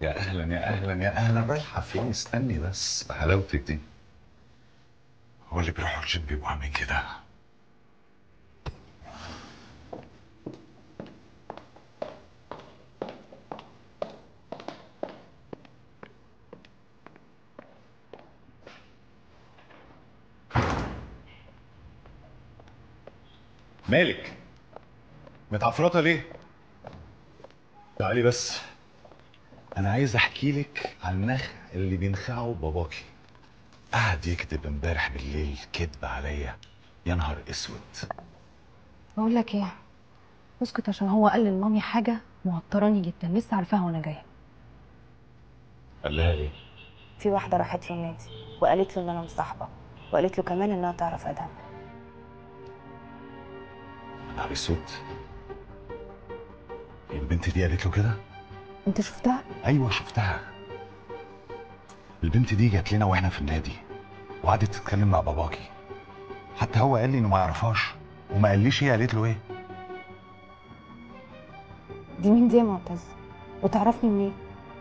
يا اهلا يا اهلا يا اهلا رايحه فين استني بس بحلاوتك دي هو اللي بيروحوا الجيم بيبقوا عاملين كده مالك متعفرطه ليه تعالي بس انا عايز احكي لك عن النخ اللي بينخعه باباكي قعد يكتب امبارح بالليل كذب عليا يا نهار اسود بقول لك ايه اسكت عشان هو قال لمامي حاجه موتراني جدا لسه عارفاها وانا جايه قال لها ايه في واحدة راحت له النادي وقالت له إن أنا مصاحبة وقالت له كمان إنها تعرف أدهم يا نهار اسود البنت دي قالت له كده أنت شفتها؟ ايوه شفتها البنت دي جات لنا واحنا في النادي وقعدت تتكلم مع باباكي حتى هو قال لي انه ما يعرفهاش وما قاليش هي قالت له ايه دي مين دي يا معتز؟ وتعرفني منين؟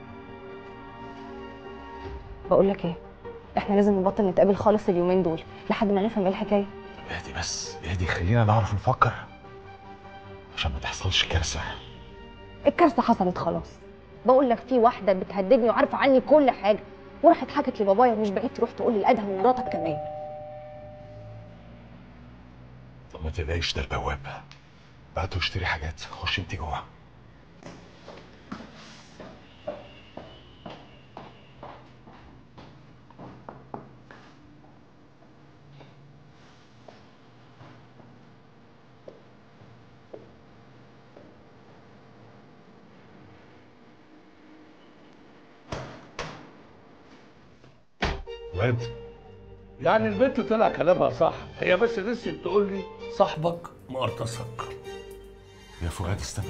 بقول لك إيه؟ إحنا لازم نبطل نتقابل خالص اليومين دول لحد ما نفهم إيه الحكاية طب اهدي بس اهدي خلينا نعرف نفكر عشان ما تحصلش كارثه الكارثه حصلت خلاص بقول لك في واحده بتهددني وعارفه عني كل حاجه وراحت حكت لبابايا ومش بعيد تروح تقول لادهم ومراتك كمان طب ما تلاقيش ده البواب بعته اشتري حاجات خش انت جوه واد يعني البنت طلع كلامها صح هي بس نسيت تقول لي صاحبك مقرطصك يا فؤاد استنى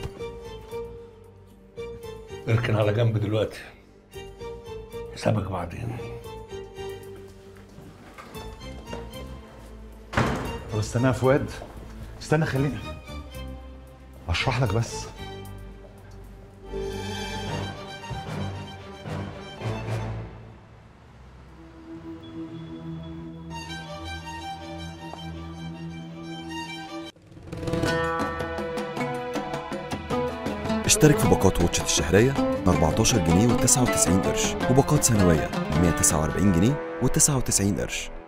اركن على جنب دلوقتي حسابك بعدين طب استنى يا فؤاد استنى خليني اشرح لك بس اشترك في باقات واتشت الشهرية ب 14 جنيه و99 قرش وباقات سنوية ب 149 جنيه و99 قرش